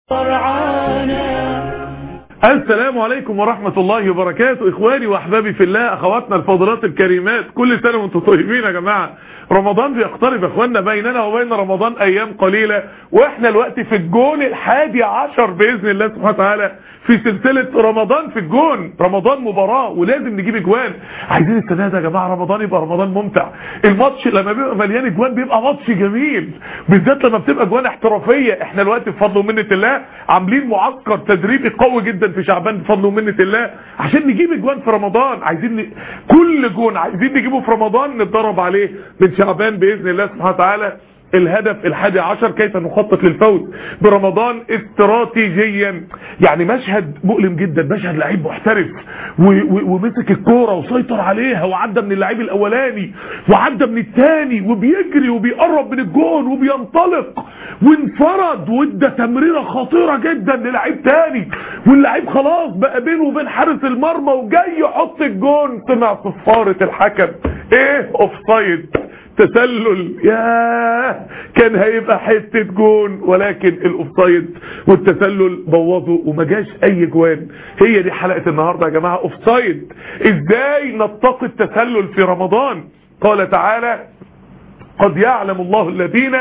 السلام عليكم ورحمة الله وبركاته اخواني واحبابي في الله اخواتنا الفاضلات الكريمات كل سنة وانتم طيبين يا جماعة رمضان بيقترب يا اخواننا بيننا وبين رمضان ايام قليلة واحنا الوقت في الجون الحادي عشر باذن الله سبحانه وتعالى في سلسلة رمضان في الجون رمضان مباراة ولازم نجيب اجوان عايزين السنة ده يا جماعة رمضان يبقى رمضان ممتع الماتش لما بيبقى مليان اجوان بيبقى ماتش جميل بالذات لما بتبقى اجوان احترافية احنا الوقت بفضل ومنة الله عاملين معسكر تدريبي قوي جدا في شعبان بفضل ومنة الله عشان نجيب اجوان في رمضان عايزين ن... كل جون عايزين نجيبه في رمضان نتدرب عليه من شعبان باذن الله سبحانه وتعالى الهدف الحادي عشر كيف نخطط للفوز برمضان استراتيجيا يعني مشهد مؤلم جدا مشهد لعيب محترف ومسك الكوره وسيطر عليها وعدى من اللعيب الاولاني وعدى من الثاني وبيجري وبيقرب من الجون وبينطلق وانفرد وادى تمريره خطيره جدا للعيب تاني واللعيب خلاص بقى بينه وبين حارس المرمى وجاي يحط الجون سمع صفاره الحكم ايه اوف سايد تسلل ياه كان هيبقى حتة جون ولكن الاوفسايد والتسلل بوظوا وما جاش اي جوان هي دي حلقة النهاردة يا جماعة اوفسايد ازاي نتقي التسلل في رمضان قال تعالى قد يعلم الله الذين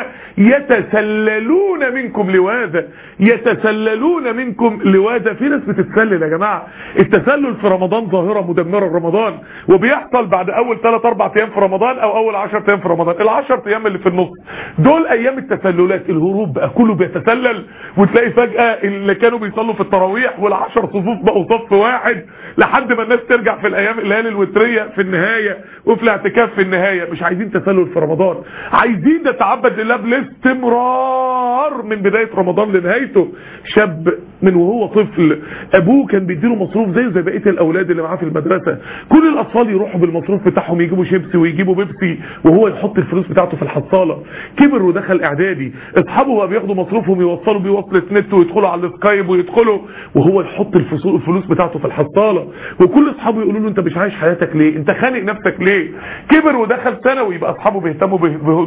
يتسللون منكم لواذا يتسللون منكم لواذا في ناس بتتسلل يا جماعة التسلل في رمضان ظاهرة مدمرة لرمضان وبيحصل بعد اول 3 4 ايام في رمضان او اول 10 ايام في رمضان ال10 ايام اللي في النص دول ايام التسللات الهروب بقى كله بيتسلل وتلاقي فجأة اللي كانوا بيصلوا في التراويح والعشر صفوف بقوا صف واحد لحد ما الناس ترجع في الايام الليالي الوترية في النهاية وفي الاعتكاف في النهاية مش عايزين تسلل في رمضان عايزين نتعبد لله بالاستمرار من بداية رمضان لنهايته شاب من وهو طفل ابوه كان بيديله مصروف زيه زي بقيه الاولاد اللي معاه في المدرسه كل الاطفال يروحوا بالمصروف بتاعهم يجيبوا شيبسي ويجيبوا بيبسي وهو يحط الفلوس بتاعته في الحصاله كبر ودخل اعدادي اصحابه بقى بياخدوا مصروفهم يوصلوا بيه وصله نت ويدخلوا على السكايب ويدخلوا وهو يحط الفلوس بتاعته في الحصاله وكل اصحابه يقولوا له انت مش عايش حياتك ليه انت خانق نفسك ليه كبر ودخل ثانوي يبقى اصحابه بيهتموا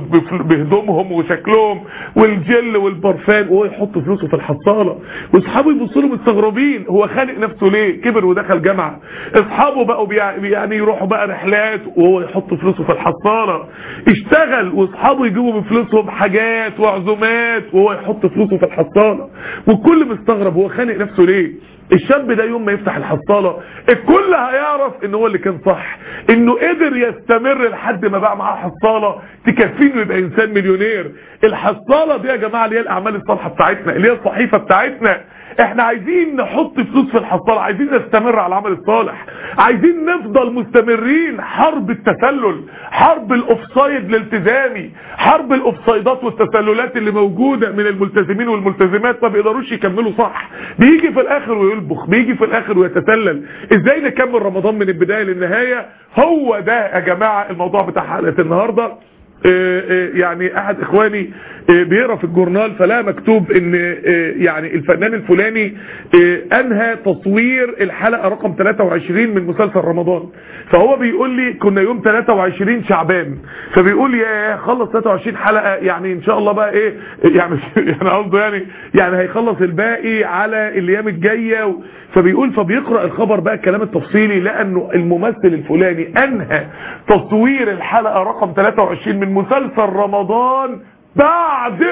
بهدومهم وشكلهم والجل والبرفان وهو يحط فلوسه في الحصاله واصحابه يبصوا له مستغربين هو خانق نفسه ليه كبر ودخل جامعه اصحابه بقوا يعني يروحوا بقى رحلات وهو يحط فلوسه في الحصاله اشتغل واصحابه يجيبوا بفلوسهم حاجات وعزومات وهو يحط فلوسه في الحصاله والكل مستغرب هو خانق نفسه ليه الشاب ده يوم ما يفتح الحصالة الكل هيعرف ان هو اللي كان صح انه قدر يستمر لحد ما بقى معاه حصالة تكفيه انه يبقى انسان مليونير الحصالة دي يا جماعة اللي هي الاعمال الصالحة بتاعتنا اللي هي الصحيفة بتاعتنا احنا عايزين نحط فلوس في الحصالة عايزين نستمر على العمل الصالح عايزين نفضل مستمرين حرب التسلل حرب الاوفسايد الالتزامي حرب الاوفسايدات والتسللات اللي موجودة من الملتزمين والملتزمات ما بيقدروش يكملوا صح بيجي في الاخر ويلبخ بيجي في الاخر ويتسلل ازاي نكمل رمضان من البداية للنهاية هو ده يا جماعة الموضوع بتاع حلقة النهاردة يعني احد اخواني بيقرا في الجورنال فلا مكتوب ان يعني الفنان الفلاني انهى تصوير الحلقه رقم 23 من مسلسل رمضان فهو بيقول لي كنا يوم 23 شعبان فبيقول يا خلص 23 حلقه يعني ان شاء الله بقى ايه يعني يعني قصده يعني يعني هيخلص الباقي على الايام الجايه فبيقول فبيقرا الخبر بقى الكلام التفصيلي لانه الممثل الفلاني انهى تصوير الحلقه رقم 23 من مسلسل رمضان بعد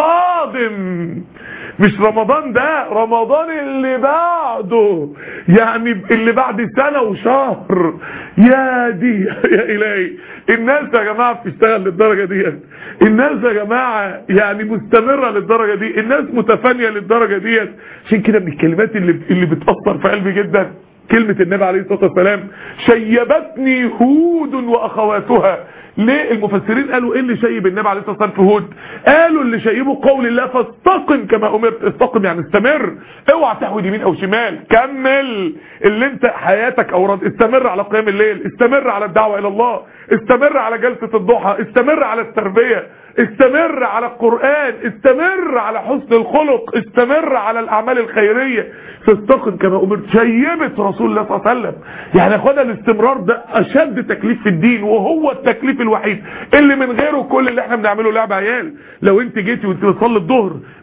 القادم مش رمضان ده رمضان اللي بعده يعني اللي بعد سنة وشهر يا دي يا إلهي الناس يا جماعة بتشتغل للدرجة دي الناس يا جماعة يعني مستمرة للدرجة دي الناس متفانية للدرجة دي عشان كده من الكلمات اللي اللي بتأثر في قلبي جدا كلمة النبي عليه الصلاة والسلام شيبتني هود وأخواتها ليه المفسرين قالوا ايه اللي شيب النبي عليه الصلاه والسلام في هود قالوا اللي شيبه قول الله فاستقم كما امرت استقم يعني استمر اوعى تحود يمين او شمال كمل اللي انت حياتك اوراد استمر على قيام الليل استمر على الدعوه الى الله استمر على جلسه الضحى استمر على التربيه استمر على القرآن استمر على حسن الخلق استمر على الأعمال الخيرية فاستقم كما أمرت شيبت رسول الله صلى الله عليه وسلم يعني اخوانا الاستمرار ده أشد تكليف في الدين وهو التكليف الوحيد اللي من غيره كل اللي احنا بنعمله لعب عيال لو انت جيتي وانت بتصلي الظهر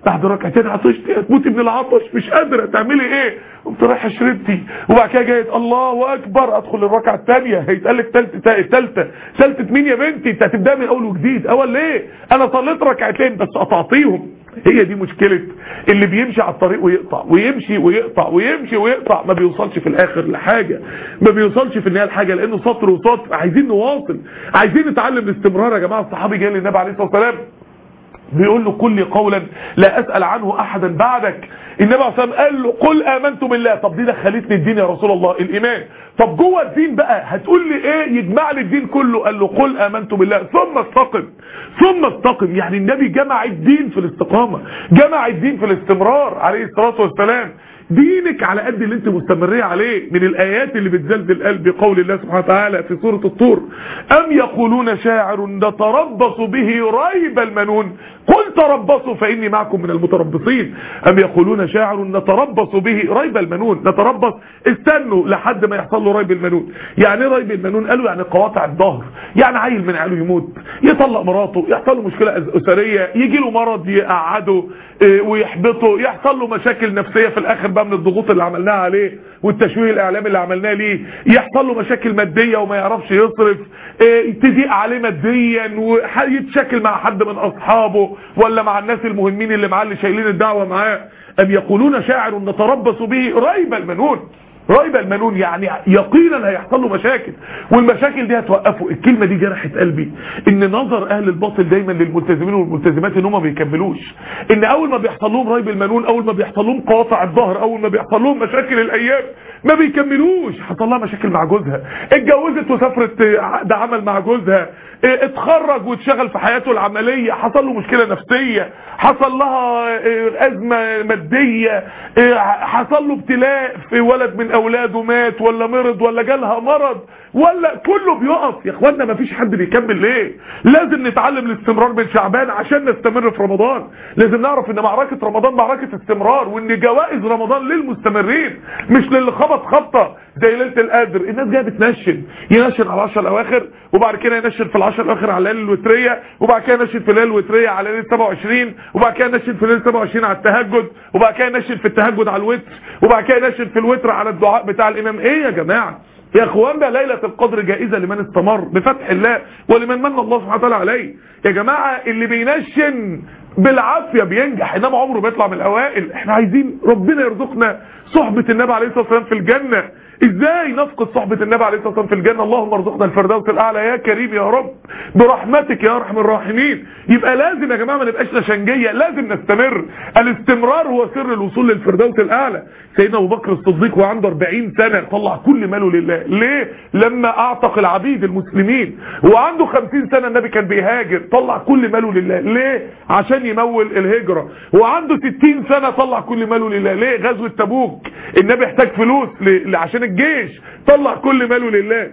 بعد ركعتين عطشتي هتموتي من العطش مش قادره تعملي ايه قمت رايحه شربتي وبعد كده جايه الله اكبر ادخل الركعه الثانيه هيتقال لك ثالثه ثالثه ثالثه مين يا بنتي انت هتبدا من اول وجديد اول ليه انا صليت ركعتين بس قطعتيهم هي دي مشكلة اللي بيمشي على الطريق ويقطع ويمشي ويقطع ويمشي ويقطع ما بيوصلش في الاخر لحاجة ما بيوصلش في النهاية لحاجة لانه سطر وسطر عايزين نواصل عايزين نتعلم الاستمرار يا جماعة الصحابي جاي للنبي عليه الصلاة والسلام بيقول له قل لي قولا لا اسال عنه احدا بعدك النبي عليه الصلاه والسلام قال له قل امنت بالله طب دي دخلتني الدين يا رسول الله الايمان طب جوه الدين بقى هتقول لي ايه يجمع لي الدين كله قال له قل امنت بالله ثم استقم ثم استقم يعني النبي جمع الدين في الاستقامه جمع الدين في الاستمرار عليه الصلاه والسلام دينك على قد اللي انت مستمريه عليه من الايات اللي بتزلزل قلبي قول الله سبحانه وتعالى في سوره الطور ام يقولون شاعر نتربص به ريب المنون قل تربصوا فاني معكم من المتربصين ام يقولون شاعر نتربص به ريب المنون نتربص استنوا لحد ما يحصل له ريب المنون يعني ايه ريب المنون قالوا يعني قواطع الظهر يعني عيل من عياله يموت يطلق مراته يحصل له مشكله اسريه يجي له مرض يقعده اه ويحبطه يحصل له مشاكل نفسيه في الاخر بقى من الضغوط اللي عملناها عليه والتشويه الاعلامي اللي عملناه ليه يحصل له مشاكل ماديه وما يعرفش يصرف اه تضيق عليه ماديا ويتشكل مع حد من اصحابه ولا مع الناس المهمين اللي معاه اللي شايلين الدعوه معاه ام يقولون شاعر نتربص به ريب المنون ريب المنون يعني يقينا هيحصل له مشاكل والمشاكل دي هتوقفه الكلمة دي جرحت قلبي ان نظر اهل الباطل دايما للملتزمين والملتزمات ان هم ما بيكملوش ان اول ما بيحصل لهم ريب المنون اول ما بيحصل لهم قواطع الظهر اول ما بيحصل لهم مشاكل الايام ما بيكملوش حصل لها مشاكل مع جوزها اتجوزت وسافرت عقد عمل مع جوزها اتخرج واتشغل في حياته العملية حصل له مشكلة نفسية حصل لها ازمة مادية حصل له ابتلاء في ولد من اولاده مات ولا مرض ولا جالها مرض ولا كله بيقف يا اخوانا ما فيش حد بيكمل ليه لازم نتعلم الاستمرار من شعبان عشان نستمر في رمضان لازم نعرف ان معركة رمضان معركة استمرار وان جوائز رمضان للمستمرين مش للي خبط خبطة زي ليلة القدر الناس جايه بتنشن ينشن على العشر الاواخر وبعد كده ينشن في العشر الاواخر على الليله الوتريه وبعد كده ينشن في الليله الوتريه على ليله 27 وبعد كده ينشن في ليله 27 على التهجد وبعد كده ينشن في التهجد على الوتر وبعد كده ينشن في الوتر على الدعاء بتاع الامام ايه يا جماعه يا اخوانا ليلة القدر جائزة لمن استمر بفتح الله ولمن من الله سبحانه وتعالى عليه يا جماعة اللي بينشن بالعافية بينجح انما عمره بيطلع من الاوائل احنا عايزين ربنا يرزقنا صحبة النبي عليه الصلاة والسلام في الجنة ازاي نفقد صحبة النبي عليه الصلاة والسلام في الجنة اللهم ارزقنا الفردوس الاعلى يا كريم يا رب برحمتك يا ارحم الراحمين يبقى لازم يا جماعة ما نبقاش نشنجية لازم نستمر الاستمرار هو سر الوصول للفردوس الاعلى سيدنا ابو بكر الصديق وعنده 40 سنة طلع كل ماله لله ليه لما اعتق العبيد المسلمين وعنده 50 سنة النبي كان بيهاجر طلع كل ماله لله ليه عشان يمول الهجرة وعنده 60 سنة طلع كل ماله لله ليه غزوة تبوك النبي احتاج فلوس عشان الجيش طلع كل ماله لله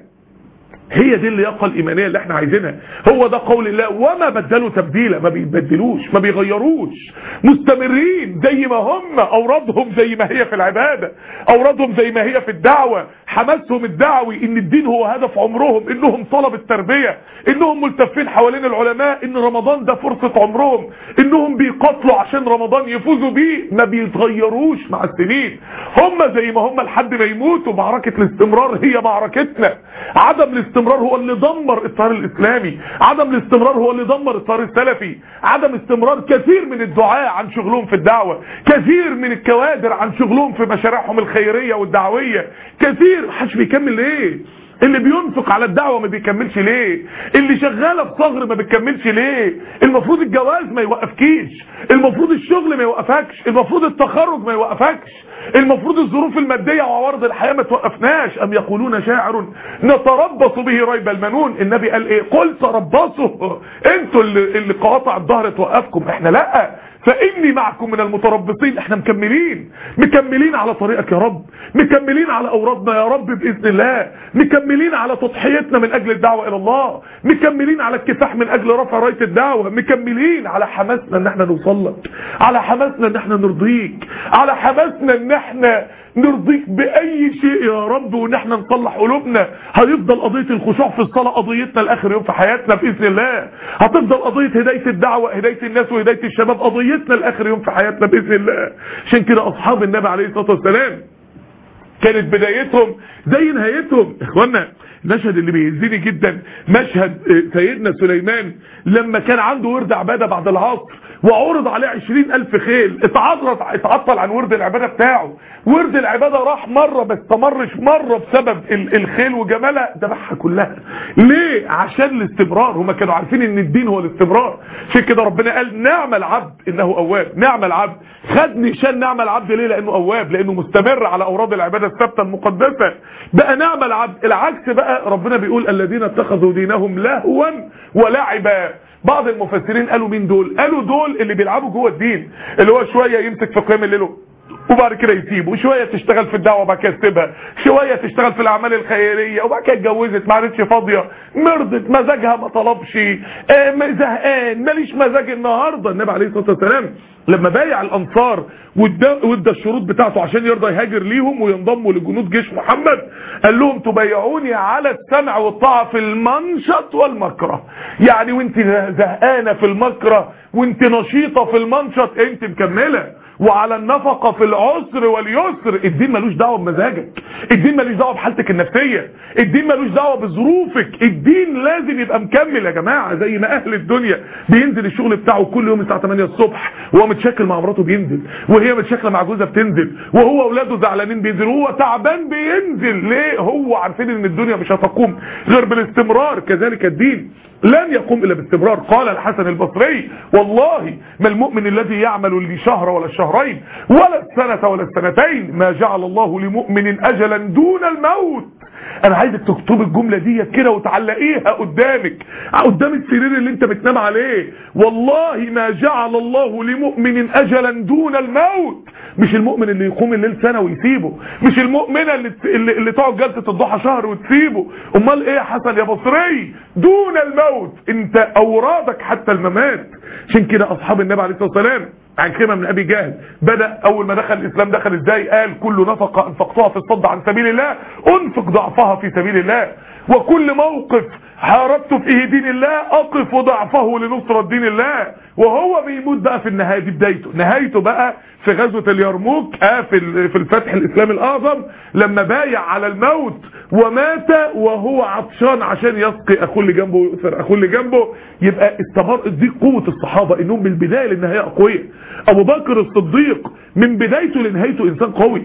هي دي اللياقه الايمانيه اللي احنا عايزينها هو ده قول الله وما بدلوا تبديلا ما بيبدلوش ما بيغيروش مستمرين زي ما هم اورادهم زي ما هي في العباده اورادهم زي ما هي في الدعوه حماسهم الدعوي ان الدين هو هدف عمرهم انهم طلب التربيه انهم ملتفين حوالين العلماء ان رمضان ده فرصه عمرهم انهم بيقاتلوا عشان رمضان يفوزوا بيه ما بيتغيروش مع السنين هم زي ما هم لحد ما يموتوا معركه الاستمرار هي معركتنا عدم الاستمرار هو اللي دمر التيار الاسلامي عدم الاستمرار هو اللي دمر التيار السلفي عدم استمرار كثير من الدعاء عن شغلهم في الدعوة كثير من الكوادر عن شغلهم في مشاريعهم الخيرية والدعوية كثير محدش بيكمل ليه اللي بينفق على الدعوة ما بيكملش ليه اللي شغالة في صغر ما بتكملش ليه المفروض الجواز ما يوقفكيش المفروض الشغل ما يوقفكش المفروض التخرج ما يوقفكش المفروض الظروف المادية وعوارض الحياة ما توقفناش ام يقولون شاعر نتربص به ريب المنون النبي قال ايه قل تربصوا انتوا اللي, اللي قواطع الظهر توقفكم احنا لا فاني معكم من المتربصين احنا مكملين مكملين على طريقك يا رب مكملين على اورادنا يا رب باذن الله مكملين على تضحيتنا من اجل الدعوه الى الله مكملين على الكفاح من اجل رفع رايه الدعوه مكملين على حماسنا ان احنا نوصل لك على حماسنا ان احنا نرضيك على حماسنا ان احنا نرضيك باي شيء يا رب وان احنا نصلح قلوبنا هيفضل قضيه الخشوع في الصلاه قضيتنا لاخر يوم في حياتنا باذن الله هتفضل قضيه هدايه الدعوه هدايه الناس وهدايه الشباب قضيه نيتنا لاخر يوم في حياتنا باذن الله عشان كده اصحاب النبي عليه الصلاه والسلام كانت بدايتهم زي نهايتهم اخوانا المشهد اللي بيهزني جدا مشهد سيدنا سليمان لما كان عنده ورد عبادة بعد العصر وعرض عليه عشرين ألف خيل اتعرض اتعطل عن ورد العبادة بتاعه ورد العبادة راح مرة بس تمرش مرة بسبب الخيل وجمالها ذبحها كلها ليه عشان الاستمرار هما كانوا عارفين ان الدين هو الاستمرار عشان كده ربنا قال نعم العبد انه اواب نعم العبد خد نشان نعم العبد ليه لانه اواب لانه مستمر على اوراد العبادة الثابتة المقدسة بقى نعم العبد العكس بقى ربنا بيقول الذين اتخذوا دينهم لهوا ولعبا بعض المفسرين قالوا مين دول قالوا دول اللي بيلعبوا جوه الدين اللي هو شوية يمسك في قيام الليل وبعد كده يسيبه وشوية تشتغل في الدعوة وبعد كده تسيبها شوية تشتغل في الأعمال الخيرية وبعد كده اتجوزت ما عادتش فاضية مرضت مزاجها ما طلبش اه زهقان ماليش مزاج النهاردة النبي عليه الصلاة والسلام لما بايع الأنصار وادى الشروط بتاعته عشان يرضى يهاجر ليهم وينضموا لجنود جيش محمد قال لهم تبايعوني على السمع والطاعة في المنشط والمكره يعني وانت زهقانة في المكره وانت نشيطة في المنشط انت مكملة وعلى النفقة في العسر واليسر الدين ملوش دعوة بمزاجك الدين ملوش دعوة بحالتك النفسية الدين ملوش دعوة بظروفك الدين لازم يبقى مكمل يا جماعة زي ما اهل الدنيا بينزل الشغل بتاعه كل يوم الساعة 8 الصبح وهو متشكل مع مراته بينزل وهي متشكلة مع جوزها بتنزل وهو اولاده زعلانين بينزل وهو تعبان بينزل ليه هو عارفين ان الدنيا مش هتقوم غير بالاستمرار كذلك الدين لن يقوم الا باستمرار قال الحسن البصري والله ما المؤمن الذي يعمل لشهر ولا الشهرين ولا السنة ولا السنتين ما جعل الله لمؤمن اجلا دون الموت انا عايزك تكتب الجملة دي كده وتعلقيها قدامك قدام السرير اللي انت بتنام عليه والله ما جعل الله لمؤمن اجلا دون الموت مش المؤمن اللي يقوم الليل سنة ويسيبه مش المؤمنة اللي, اللي, اللي تقعد جلسة الضحى شهر وتسيبه امال ايه يا حسن يا بصري دون الموت انت اورادك حتى الممات عشان كده اصحاب النبي عليه الصلاة والسلام عن كلمة من ابي جهل بدأ اول ما دخل الاسلام دخل ازاي قال كل نفقة انفقتها في الصد عن سبيل الله انفق ضعفها في سبيل الله وكل موقف حاربت فيه دين الله اقف ضعفه لنصرة دين الله وهو بيموت بقى في النهاية دي بدايته نهايته بقى في غزوة اليرموك آه في في الفتح الاسلامي الاعظم لما بايع على الموت ومات وهو عطشان عشان يسقي اخوه اللي جنبه ويؤثر اخوه اللي جنبه يبقى استمر دي قوة الصحابة انهم من البداية للنهاية اقوياء ابو بكر الصديق من بدايته لنهايته انسان قوي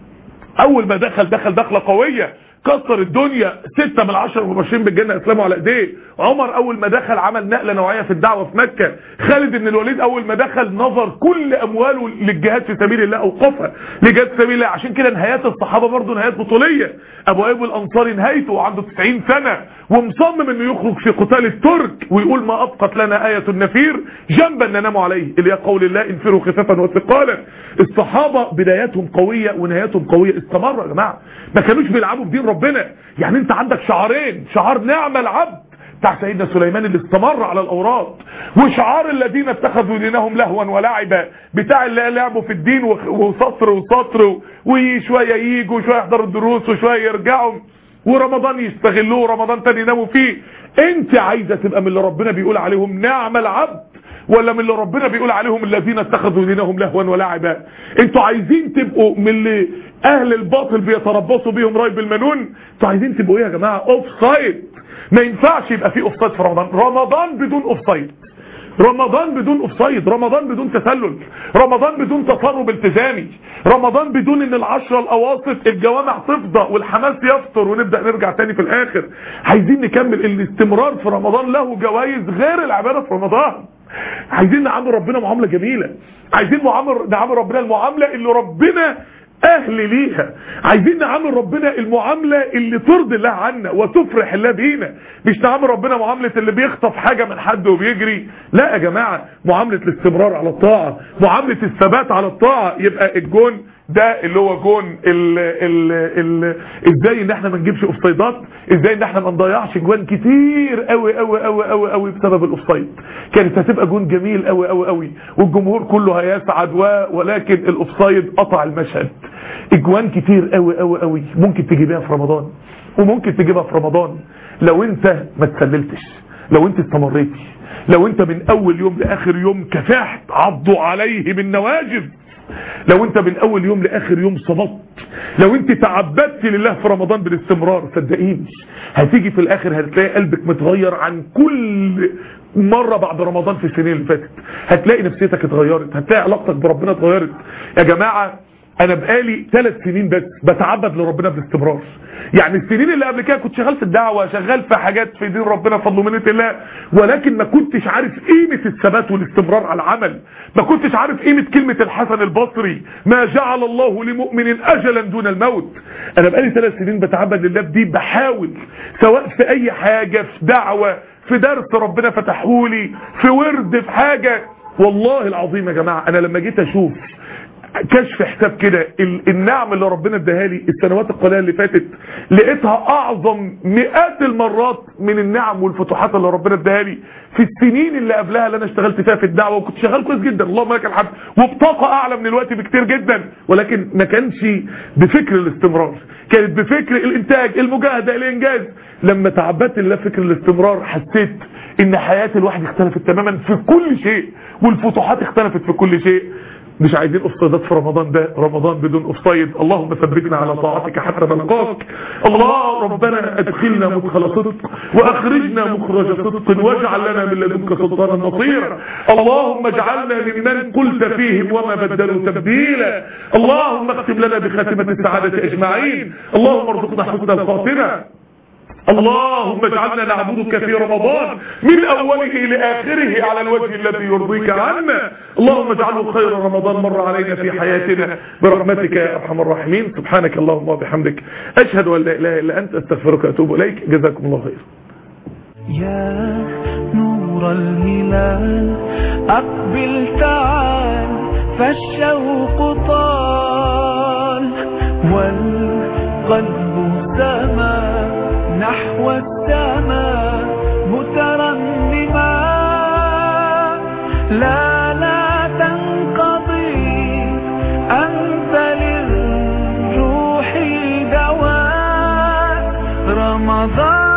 اول ما دخل دخل دخلة قوية كسر الدنيا ستة من العشر مباشرين بالجنة اسلاموا على ايديه عمر اول ما دخل عمل نقلة نوعية في الدعوة في مكة خالد بن الوليد اول ما دخل نظر كل امواله للجهاد في سبيل الله اوقفها لجهاد في سبيل الله عشان كده نهايات الصحابة برضه نهايات بطولية ابو ايوب الانصاري نهايته وعنده 90 سنة ومصمم انه يخرج في قتال الترك ويقول ما ابقت لنا آية النفير جنبا ننام عليه اللي هي قول الله انفروا خفافا وثقالا الصحابة بداياتهم قوية ونهاياتهم قوية استمروا يا جماعة ما كانوش بيلعبوا بدين ربنا يعني انت عندك شعارين شعار نعم العبد بتاع سيدنا سليمان اللي استمر على الاوراد وشعار الذين اتخذوا دينهم لهوا ولعبا بتاع اللي لعبوا في الدين وسطر وسطر وشويه ييجوا وشويه يحضروا الدروس وشويه يرجعوا ورمضان يستغلوه ورمضان تاني يناموا فيه انت عايزه تبقى من اللي ربنا بيقول عليهم نعم العبد ولا من اللي ربنا بيقول عليهم الذين اتخذوا دينهم لهوا ولعبا انتوا عايزين تبقوا من اللي اهل الباطل بيتربصوا بيهم رايب المنون انتوا عايزين تبقوا ايه يا جماعه اوف سايد ما ينفعش يبقى في اوف سايد في رمضان رمضان بدون اوف سايد رمضان بدون اوفسايد رمضان بدون تسلل رمضان بدون تسرب التزامي رمضان بدون ان العشرة الاواسط الجوامع تفضى والحماس يفطر ونبدأ نرجع تاني في الاخر عايزين نكمل الاستمرار في رمضان له جوائز غير العبادة في رمضان عايزين نعامل ربنا معاملة جميلة عايزين نعامل ربنا المعاملة اللي ربنا اهل ليها عايزين نعامل ربنا المعاملة اللي ترضي الله عنا وتفرح الله بينا مش نعامل ربنا معاملة اللي بيخطف حاجة من حد وبيجري لا يا جماعة معاملة الاستمرار على الطاعة معاملة الثبات على الطاعة يبقى الجون ده اللي هو جون ال ال ال ازاي ان احنا ما نجيبش اوفسايدات ازاي ان احنا ما نضيعش جوان كتير قوي قوي قوي قوي قوي بسبب الاوفسايد كانت هتبقى جون جميل قوي قوي قوي والجمهور كله هيسعد ولكن الاوفسايد قطع المشهد اجوان كتير قوي قوي قوي ممكن تجيبها في رمضان وممكن تجيبها في رمضان لو انت ما تسللتش لو انت استمريتي لو انت من اول يوم لاخر يوم كفحت عضوا عليه بالنواجذ لو انت من اول يوم لاخر يوم صمت لو انت تعبدت لله في رمضان بالاستمرار صدقيني هتيجي في الاخر هتلاقي قلبك متغير عن كل مرة بعد رمضان في السنين اللي فاتت هتلاقي نفسيتك اتغيرت هتلاقي علاقتك بربنا اتغيرت يا جماعة انا بقالي ثلاث سنين بس بتعبد لربنا باستمرار يعني السنين اللي قبل كده كنت شغال في الدعوة شغال في حاجات في دين ربنا فضل ومنة الله ولكن ما كنتش عارف قيمة الثبات والاستمرار على العمل ما كنتش عارف قيمة كلمة الحسن البصري ما جعل الله لمؤمن اجلا دون الموت انا بقالي ثلاث سنين بتعبد لله بدي بحاول سواء في اي حاجة في دعوة في درس ربنا فتحولي في ورد في حاجة والله العظيم يا جماعة انا لما جيت اشوف كشف حساب كده النعم اللي ربنا اداها لي السنوات القليله اللي فاتت لقيتها اعظم مئات المرات من النعم والفتوحات اللي ربنا اداها لي في السنين اللي قبلها اللي انا اشتغلت فيها في الدعوه وكنت شغال كويس جدا اللهم لك الحمد وبطاقه اعلى من الوقت بكتير جدا ولكن ما كانش بفكر الاستمرار كانت بفكر الانتاج المجاهده الانجاز لما تعبدت لله فكر الاستمرار حسيت ان حياه الواحد اختلفت تماما في كل شيء والفتوحات اختلفت في كل شيء مش عايزين افصادات في رمضان ده رمضان بدون افصايد اللهم ثبتنا على طاعتك حتى نلقاك الله ربنا ادخلنا مدخل صدق واخرجنا مخرج صدق واجعل لنا من لدنك سلطانا نصيرا اللهم اجعلنا ممن قلت فيهم وما بدلوا تبديلا اللهم اختم لنا بخاتمه السعاده اجمعين اللهم ارزقنا حسن الخاتمه اللهم اجعلنا نعبدك في رمضان من اوله لاخره على الوجه الذي يرضيك عنا اللهم اجعله خير رمضان مر علينا في حياتنا برحمتك يا ارحم الراحمين سبحانك اللهم وبحمدك اشهد ان لا اله الا انت استغفرك واتوب اليك جزاكم الله خير يا نور الهلال أقبل تعال فالشوق طال والقلب سما نحو السماء مترنما لا لا تنقضي أنت للروح دواء رمضان